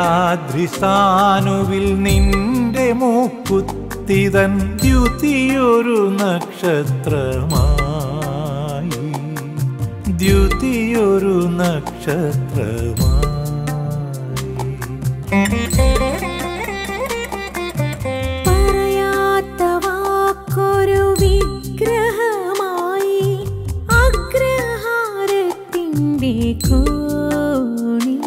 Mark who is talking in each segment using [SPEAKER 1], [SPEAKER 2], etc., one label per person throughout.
[SPEAKER 1] ഹൃദയാദ്രിസാനുവിൽ നിന്റെ മൂക്കുത്തിതൻ ദ്യുതിയൊരു നക്ഷത്രമായി ദ്യുതിയൊരു നക്ഷത്രമായി
[SPEAKER 2] പറയാത്ത വാക്കൊരു വിഗ്രഹമായി അഗ്രഹാരത്തിൻ്റെ കോണിൽ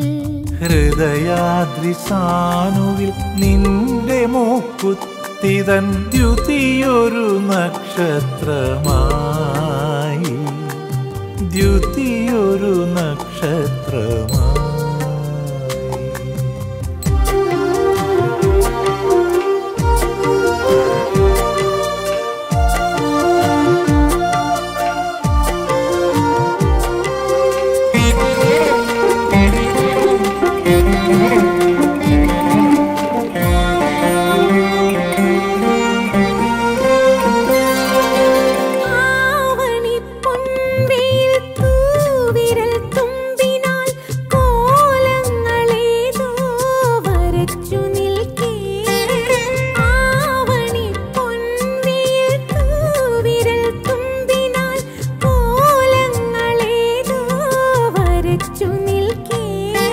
[SPEAKER 1] ഹൃദയാദ്രിസാനുവിൽ നിന്റെ മൂക്കുത്തിതൻ ദ്യുതിയൊരു നക്ഷത്രമായി ദ്യുതിയൊരു നക്ഷത്രമായി
[SPEAKER 2] ആവണിപ്പൊൻവേൽ തൂവിരൽ തുമ്പിനാൽ കോലങ്ങളേതോ വരച്ചു നിൽക്കേ. ആവണിപ്പൊൻവേൽ തൂവിരൽ തുമ്പിനാൽ കോലങ്ങളേതോ വരച്ചു നിൽക്കേ.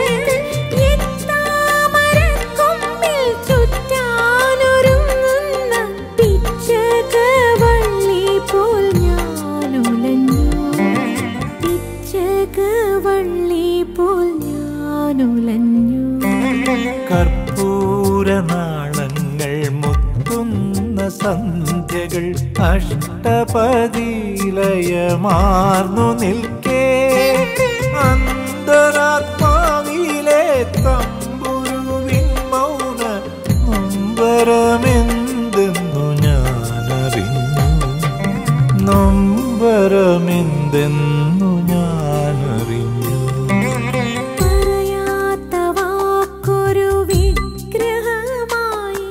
[SPEAKER 2] എത്താമരക്കൊമ്പിൽ ചുറ്റാനൊരുങ്ങുന്ന പിച്ചകവള്ളി പോൽ ഞാനുലഞ്ഞു. പിച്ചകവള്ളി പോൽ ഞാനുലഞ്ഞു
[SPEAKER 1] കർപ്പൂരനാളങ്ങൾ മുത്തുന്ന സന്ധ്യകൾ അഷ്ടപതിലയമാർന്നു നിൽക്കേ അന്തരാത്മാവിലെ തമ്പുരുവിൻ മൗന നൊമ്പരമെന്തെന്നു ഞാനറിഞ്ഞു നൊമ്പരമെന്തെന്നു ഞാനറിഞ്ഞു
[SPEAKER 2] പറയാത്ത വാക്കൊരു വിഗ്രഹമായി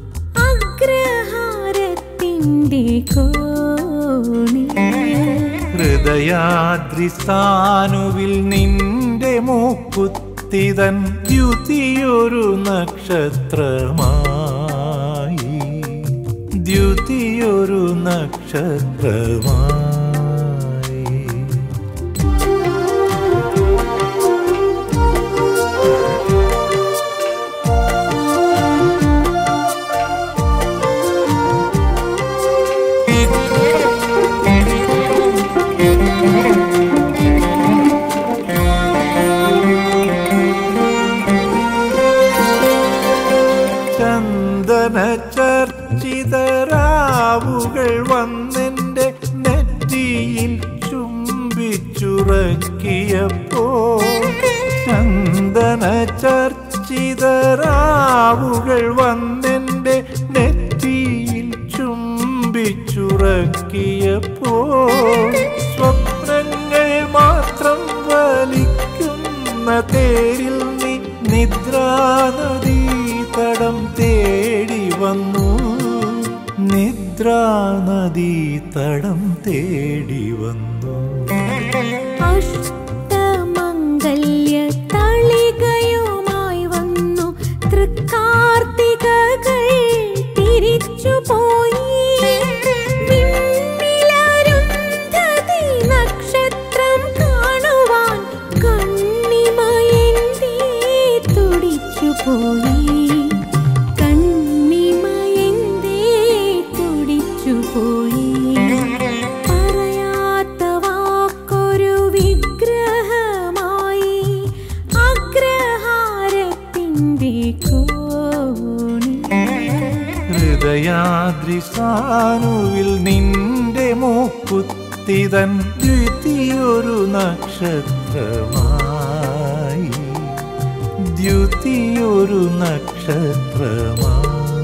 [SPEAKER 2] അഗ്രഹാരത്തിൻ്റെ കോണിൽ
[SPEAKER 1] ഹൃദയാദ്രിസ്ഥാനുവിൽ നിന്റെ മൂക്കുത്തിതൻ ദ്യുതിയൊരു നക്ഷത്രമായി ദ്യുതിയൊരു നക്ഷത്രമായി ചന്ദന ചർച്ചിതരാവുകൾ വന്നെന്റെ നെറ്റിയിൽ ചുംബിച്ചുറക്കിയപ്പോ ചന്ദന ചർച്ചിതരാവുകൾ വന്നെന്റെ നെറ്റിയിൽ ചുംബിച്ചുറക്കിയപ്പോ സ്വപ്നങ്ങൾ മാത്രം വലിക്കുന്ന തേരിൽ നീ നിദ്രാനദീ തടം തേടി വന്നു നിദ്രാനദീ തടം തേടി വന്നു
[SPEAKER 2] അഷ്ടമംഗല്യ തളികയുമായി വന്നു തൃക്കാർത്തികകൾ തിരിച്ചുപോയി വിണ്ണിലരുന്ധതി നക്ഷത്രം കാണുവാൻ കണ്ണിമയന്തേ തുടിച്ചുപോയി കണ്ണിമയന്തേ തുടിച്ചുപോയി പറയാത്ത വാക്കൊരു വിഗ്രഹമായി അഗ്രഹാരത്തിൻ്റെ കോണിൽ
[SPEAKER 1] ഹൃദയാദ്രിസാനുവിൽ നിന്റെ മൂക്കുത്തിതൻ ദ്യുതിയൊരു നക്ഷത്രമായി ദ്യുതിയൊരു നക്ഷത്രമായി